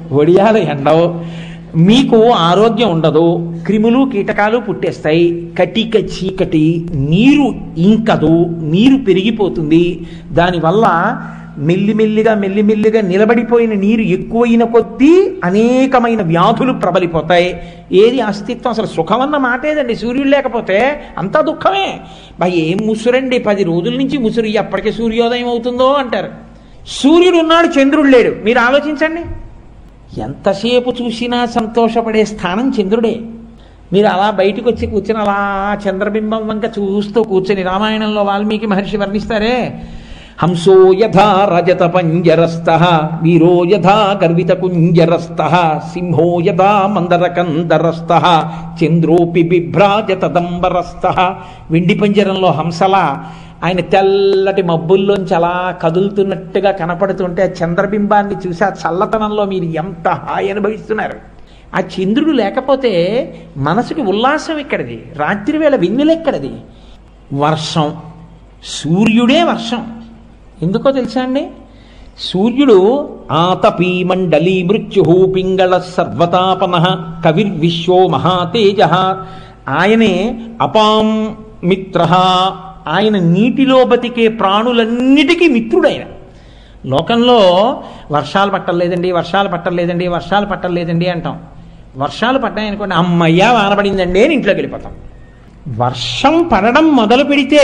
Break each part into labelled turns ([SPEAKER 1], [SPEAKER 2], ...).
[SPEAKER 1] వడియాలు ఎండవు మీకు ఆరోగ్యం ఉండదు క్రిములు కీటకాలు పుట్టేస్తాయి కటిక చీకటి నీరు ఇంకదు నీరు పెరిగిపోతుంది దానివల్ల మెల్లిమెల్లిగా మెల్లిమెల్లిగా నిలబడిపోయిన నీరు ఎక్కువైన కొద్దీ అనేకమైన వ్యాధులు ప్రబలిపోతాయి ఏది అస్తిత్వం అసలు సుఖమన్న మాటేదండి సూర్యుడు లేకపోతే అంతా దుఃఖమే బా ఏం ముసురండి పది రోజుల నుంచి ముసురు ఎప్పటికీ సూర్యోదయం అవుతుందో అంటారు సూర్యుడు ఉన్నాడు చంద్రుడు లేడు మీరు ఆలోచించండి ఎంతసేపు చూసినా సంతోషపడే స్థానం చంద్రుడే మీరు అలా బయటకు వచ్చి కూర్చుని అలా చంద్రబింబం వంక చూస్తూ కూర్చొని రామాయణంలో వాల్మీకి మహర్షి వర్ణిస్తారే హంసో యథా రజత పంజరస్థ వీరో యథా గర్విత కుంజరస్థ సింహో యథా మందరకందరస్థ చంద్రోపి బిభ్రాజత దంబరస్థ వెండి పంజరంలో హంసలా ఆయన తెల్లటి మబ్బుల్లోంచి అలా కదులుతున్నట్టుగా కనపడుతుంటే ఆ చంద్రబింబాన్ని చూసి ఆ చల్లతనంలో మీరు ఎంత హాయి అనుభవిస్తున్నారు ఆ చంద్రుడు లేకపోతే మనసుకి ఉల్లాసం ఎక్కడిది రాత్రి వేళ వెన్నెలెక్కడిది వర్షం సూర్యుడే వర్షం ఎందుకో తెలుసా అండి సూర్యుడు ఆతపీ మండలీ మృత్యు పింగళ సర్వతాపన కవిర్విశ్వో మహాతేజ ఆయనే అపాం మిత్ర ఆయన నీటిలో బతికే ప్రాణులన్నిటికీ మిత్రుడైన లోకంలో వర్షాలు పట్టలేదండి వర్షాలు పట్టలేదండి వర్షాలు పట్టలేదండి అంటాం వర్షాలు పడ్డాయనుకోండి అమ్మయ్య వానపడిందండి అని ఇంట్లోకి వెళ్ళిపోతాం వర్షం పడడం మొదలు పెడితే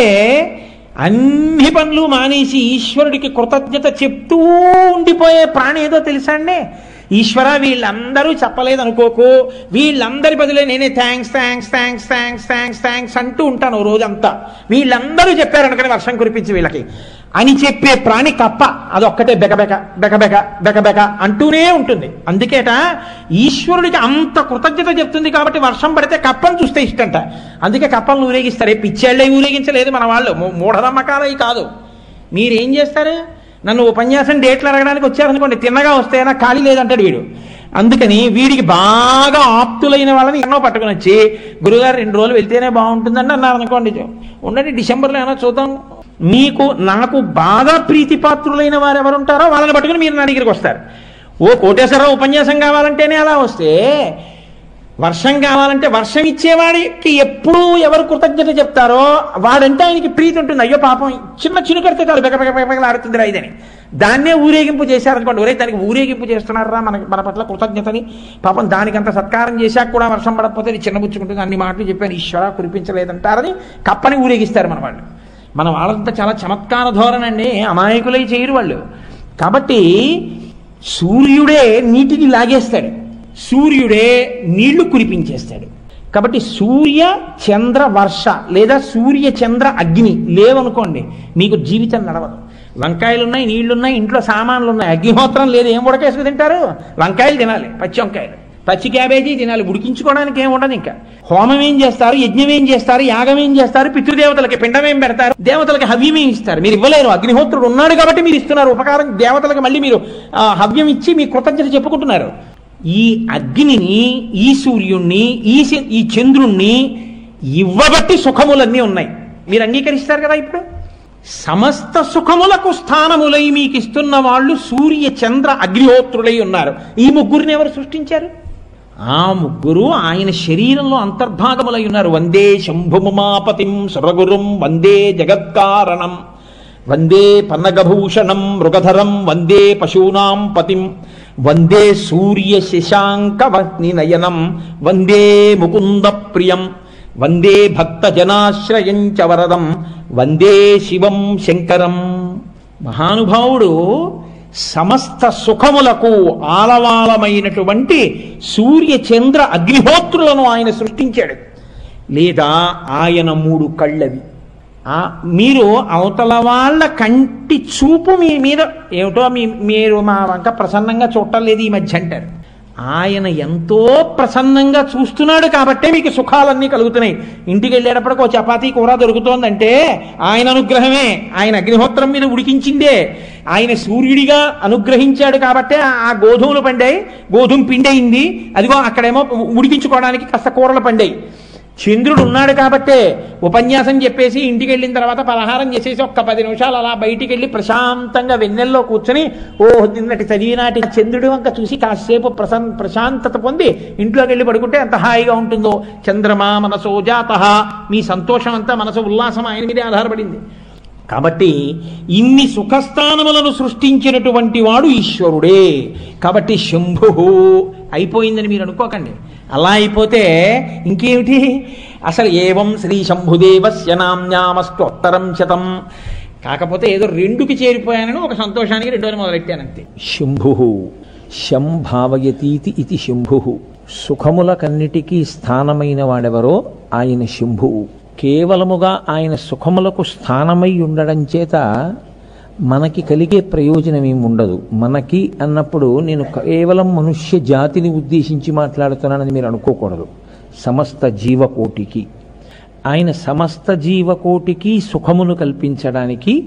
[SPEAKER 1] అన్ని పనులు మానేసి ఈశ్వరుడికి కృతజ్ఞత చెప్తూ ఉండిపోయే ప్రాణి ఏదో తెలుసా అండి ఈశ్వర వీళ్ళందరూ చెప్పలేదు అనుకోకు వీళ్ళందరి బదులే నేనే thanks thanks thanks thanks thanks thanks అంటూ ఉంటాను ఓ రోజంతా వీళ్ళందరూ చెప్పారు అనుకుని వర్షం కురిపించి వీళ్ళకి అని చెప్పే ప్రాణి కప్ప అదొక్కటే బెకబెక బెకబెక బెకబెక అంటూనే ఉంటుంది అందుకేట ఈశ్వరుడికి అంత కృతజ్ఞత చెప్తుంది కాబట్టి వర్షం పడితే కప్పను చూస్తే ఇష్టంట అందుకే కప్పలను ఊరేగిస్తారు పిచ్చేళ్ళే ఊరేగించలేదు మన వాళ్ళు మూ- మూఢనమ్మకాలవి కాదు మీరేం చేస్తారు నన్ను ఉపన్యాసం డేట్లు అడగడానికి వచ్చారనుకోండి తిన్నగా వస్తే నాకు ఖాళీ లేదంటాడు వీడు అందుకని వీడికి బాగా ఆప్తులైన వాళ్ళని ఎన్నో పట్టుకొని వచ్చి గురుగారు రెండు రోజులు వెళ్తేనే బాగుంటుందండి అన్నారు అనుకోండి ఉండండి డిసెంబర్లో ఏమైనా చూద్దాం మీకు నాకు బాగా ప్రీతిపాత్రులైన వారు ఎవరు ఉంటారో వాళ్ళని పట్టుకుని మీరు నా దగ్గరికి వస్తారు ఓ కోటేశ్వరరావు ఉపన్యాసం కావాలంటేనే అలా వస్తే వర్షం కావాలంటే వర్షం ఇచ్చేవాడికి ఎప్పుడు ఎవరు కృతజ్ఞత చెప్తారో వాడంటే ఆయనకి ప్రీతి ఉంటుంది అయ్యో పాపం చిన్న చినుకడితే చాలు బెక బెక బెక బెకలు ఆడుతుంది రా ఇదని దాన్నే ఊరేగింపు చేశారనుకోండి ఒరే దానికి ఊరేగింపు చేస్తున్నారా మన మన పట్ల కృతజ్ఞతని పాపం దానికంత సత్కారం చేశాక కూడా వర్షం పడకపోతే అది చిన్నబుచ్చుకుంటుంది అన్ని మాటలు చెప్పాను ఈశ్వర కురిపించలేదంటారని కప్పని ఊరేగిస్తారు మన వాళ్ళు మన వాళ్ళంతా చాలా చమత్కార ధోరణి అండి అమాయకులై చేయరు వాళ్ళు కాబట్టి సూర్యుడే నీటిని లాగేస్తాడు సూర్యుడే నీళ్లు కురిపించేస్తాడు కాబట్టి సూర్య చంద్ర వర్ష లేదా సూర్య చంద్ర అగ్ని లేవనుకోండి మీకు జీవితం నడవదు వంకాయలు ఉన్నాయి నీళ్లున్నాయి ఇంట్లో సామాన్లు ఉన్నాయి అగ్నిహోత్రం లేదు ఏం ఉడకేసుకు తింటారు వంకాయలు తినాలి పచ్చి వంకాయలు పచ్చి క్యాబేజీ తినాలి ఉడికించుకోవడానికి ఏం ఉండదు ఇంకా హోమం ఏం చేస్తారు యజ్ఞం ఏం చేస్తారు యాగం ఏం చేస్తారు పితృదేవతలకి పిండం ఏం పెడతారు దేవతలకి హవ్యం ఏం ఇస్తారు మీరు ఇవ్వలేరు అగ్నిహోత్రుడు ఉన్నాడు కాబట్టి మీరు ఇస్తున్నారు ఉపకారం దేవతలకు మళ్ళీ మీరు ఆ, హవ్యం ఇచ్చి మీ కృతజ్ఞత చెప్పుకుంటున్నారు ఈ అగ్నిని ఈ సూర్యుణ్ణి ఈ శ- ఈ చంద్రుణ్ణి ఇవ్వబట్టి సుఖములన్నీ ఉన్నాయి మీరు అంగీకరిస్తారు కదా ఇప్పుడు సమస్త సుఖములకు స్థానములై మీకు ఇస్తున్న వాళ్ళు సూర్య చంద్ర అగ్నిహోత్రులై ఉన్నారు ఈ ముగ్గురిని ఎవరు సృష్టించారు ఆ ముగ్గురు ఆయన శరీరంలో అంతర్భాగములై ఉన్నారు వందే శంభుమమాపతిం సురగురుం వందే జగత్కారణం వందే పన్నగభూషణం మృగధరం వందే పశూనాం పతిం వందే సూర్య శశాంక నయనం వందే ముకుంద ప్రియం వందే భక్త జనాశ్రయం చ వరదం వందే శివం శంకరం మహానుభావుడు సమస్త సుఖములకు ఆలవాలమైనటువంటి సూర్య చంద్ర అగ్నిహోత్రులను ఆయన సృష్టించాడు లేదా ఆయన మూడు కళ్ళవి ఆ మీరు అవతల వాళ్ళ కంటి చూపు మీ మీద ఏమిటో మీ మీరు మా వంక ప్రసన్నంగా చూడలేదు ఈ మధ్య అంటారు ఆయన ఎంతో ప్రసన్నంగా చూస్తున్నాడు కాబట్టే మీకు సుఖాలన్నీ కలుగుతున్నాయి ఇంటికి వెళ్ళేటప్పటికి ఒక చపాతీ కూర దొరుకుతోందంటే ఆయన అనుగ్రహమే ఆయన అగ్నిహోత్రం మీద ఉడికించిందే ఆయన సూర్యుడిగా అనుగ్రహించాడు కాబట్టే ఆ- ఆ గోధుమలు పండాయి గోధుమ పిండి అయింది అదిగో అక్కడేమో ఉడికించుకోవడానికి కాస్త కూరలు పండాయి చంద్రుడు ఉన్నాడు కాబట్టే ఉపన్యాసం చెప్పేసి ఇంటికి వెళ్ళిన తర్వాత పలహారం చేసేసి ఒక్క పది నిమిషాలు అలా బయటికి వెళ్ళి ప్రశాంతంగా వెన్నెల్లో కూర్చొని ఓ నిన్నటి చదివినాటి చంద్రుడి వంక చూసి కాసేపు ప్రసన్ ప్రశాంతత పొంది ఇంట్లోకి వెళ్ళి పడుకుంటే ఎంత హాయిగా ఉంటుందో చంద్రమా మనసో జాత మీ సంతోషం అంతా మనసు ఉల్లాసం ఆయన మీదే ఆధారపడింది కాబట్టి ఇన్ని సుఖస్థానములను సృష్టించినటువంటి వాడు ఈశ్వరుడే కాబట్టి శంభు అయిపోయిందని మీరు అనుకోకండి అలా అయిపోతే ఇంకేమిటి అసలు ఏవం శ్రీ శంభుదేవస్య నామ్యామస్తోత్తరం శతం కాకపోతే ఏదో రెండుకి చేరిపోయానని ఒక సంతోషానికి రెండోని మొదలెట్టానంతే శంభు శం భావయతీతి ఇది శంభు సుఖములకన్నిటికీ స్థానమైన వాడెవరో ఆయన శంభువు కేవలముగా ఆయన సుఖములకు స్థానమై ఉండడం చేత మనకి కలిగే ప్రయోజనం ఏమి ఉండదు మనకి అన్నప్పుడు నేను కేవలం మనుష్య జాతిని ఉద్దేశించి మాట్లాడుతున్నానని మీరు అనుకోకూడదు సమస్త జీవకోటికి ఆయన సమస్త జీవకోటికి సుఖమును కల్పించడానికి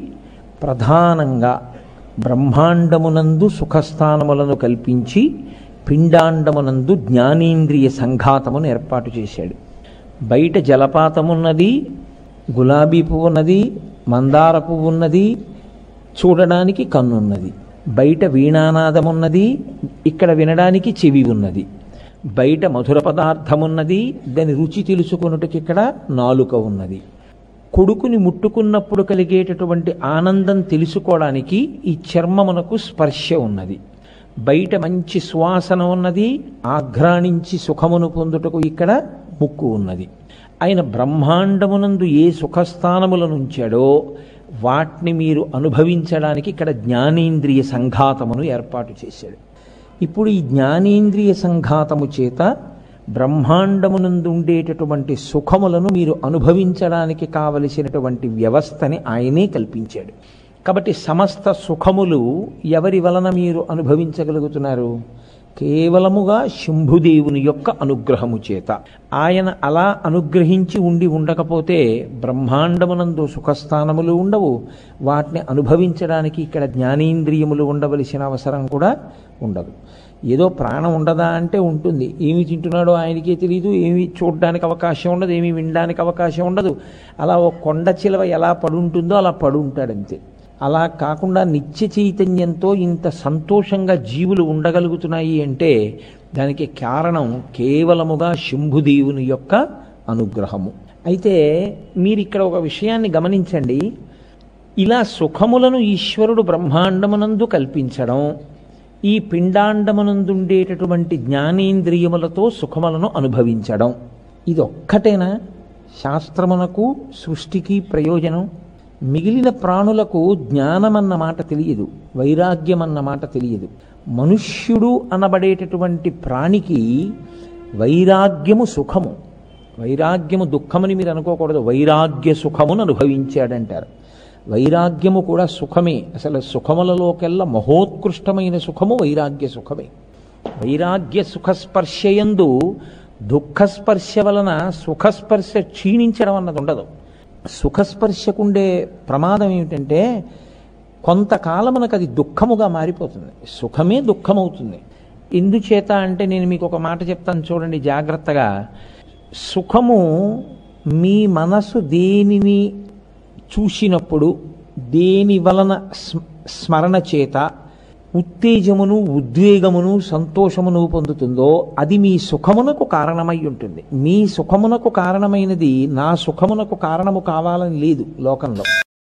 [SPEAKER 1] ప్రధానంగా బ్రహ్మాండమునందు సుఖస్థానములను కల్పించి పిండాండమునందు జ్ఞానేంద్రియ సంఘాతమును ఏర్పాటు చేశాడు బయట జలపాతమున్నది గులాబీ పువ్వు ఉన్నది మందార పువ్వు ఉన్నది చూడడానికి కన్నున్నది బయట వీణానాదమున్నది ఇక్కడ వినడానికి చెవి ఉన్నది బయట మధుర పదార్థమున్నది దాని రుచి తెలుసుకొనుటకి ఇక్కడ నాలుక ఉన్నది కొడుకుని ముట్టుకున్నప్పుడు కలిగేటటువంటి ఆనందం తెలుసుకోవడానికి ఈ చర్మమునకు స్పర్శ ఉన్నది బయట మంచి సువాసన ఉన్నది ఆఘ్రాణించి సుఖమును పొందుటకు ఇక్కడ ముక్కు ఉన్నది ఆయన బ్రహ్మాండమునందు ఏ సుఖస్థానములను ఉంచాడో వాటిని మీరు అనుభవించడానికి ఇక్కడ జ్ఞానేంద్రియ సంఘాతమును ఏర్పాటు చేశాడు ఇప్పుడు ఈ జ్ఞానేంద్రియ సంఘాతము చేత బ్రహ్మాండమునందు ఉండేటటువంటి సుఖములను మీరు అనుభవించడానికి కావలసినటువంటి వ్యవస్థని ఆయనే కల్పించాడు కాబట్టి సమస్త సుఖములు ఎవరి వలన మీరు అనుభవించగలుగుతున్నారు కేవలముగా శంభుదేవుని యొక్క అనుగ్రహము చేత ఆయన అలా అనుగ్రహించి ఉండి ఉండకపోతే బ్రహ్మాండమునందు సుఖస్థానములు ఉండవు వాటిని అనుభవించడానికి ఇక్కడ జ్ఞానేంద్రియములు ఉండవలసిన అవసరం కూడా ఉండదు ఏదో ప్రాణం ఉండదా అంటే ఉంటుంది ఏమి తింటున్నాడో ఆయనకే తెలియదు ఏమి చూడడానికి అవకాశం ఉండదు ఏమి వినడానికి అవకాశం ఉండదు అలా ఒక కొండ చిలవ ఎలా పడుంటుందో అలా పడుంటాడంతే అలా కాకుండా నిత్య చైతన్యంతో ఇంత సంతోషంగా జీవులు ఉండగలుగుతున్నాయి అంటే దానికి కారణం కేవలముగా శంభుదేవుని యొక్క అనుగ్రహము అయితే మీరు ఇక్కడ ఒక విషయాన్ని గమనించండి ఇలా సుఖములను ఈశ్వరుడు బ్రహ్మాండమునందు కల్పించడం ఈ పిండాండమునందుండేటటువంటి జ్ఞానేంద్రియములతో సుఖములను అనుభవించడం ఇది ఒక్కటేనా శాస్త్రమునకు సృష్టికి ప్రయోజనం మిగిలిన ప్రాణులకు జ్ఞానమన్న మాట తెలియదు వైరాగ్యం అన్న మాట తెలియదు మనుష్యుడు అనబడేటటువంటి ప్రాణికి వైరాగ్యము సుఖము వైరాగ్యము దుఃఖమని మీరు అనుకోకూడదు వైరాగ్య సుఖమును అనుభవించాడంటారు వైరాగ్యము కూడా సుఖమే అసలు సుఖములలోకెల్లా మహోత్కృష్టమైన సుఖము వైరాగ్య సుఖమే వైరాగ్య సుఖస్పర్శయందు దుఃఖస్పర్శ వలన సుఖస్పర్శ క్షీణించడం అన్నది ఉండదు సుఖస్పర్శకుండే ప్రమాదం ఏమిటంటే కొంతకాలమునకు అది దుఃఖముగా మారిపోతుంది సుఖమే దుఃఖమవుతుంది ఎందుచేత అంటే నేను మీకు ఒక మాట చెప్తాను చూడండి జాగ్రత్తగా సుఖము మీ మనసు దేనిని చూసినప్పుడు దేని వలన స్మ- స్మరణ చేత ఉత్తేజమును ఉద్వేగమును సంతోషమును పొందుతుందో అది మీ సుఖమునకు కారణమై ఉంటుంది మీ సుఖమునకు కారణమైనది నా సుఖమునకు కారణము కావాలని లేదు లోకంలో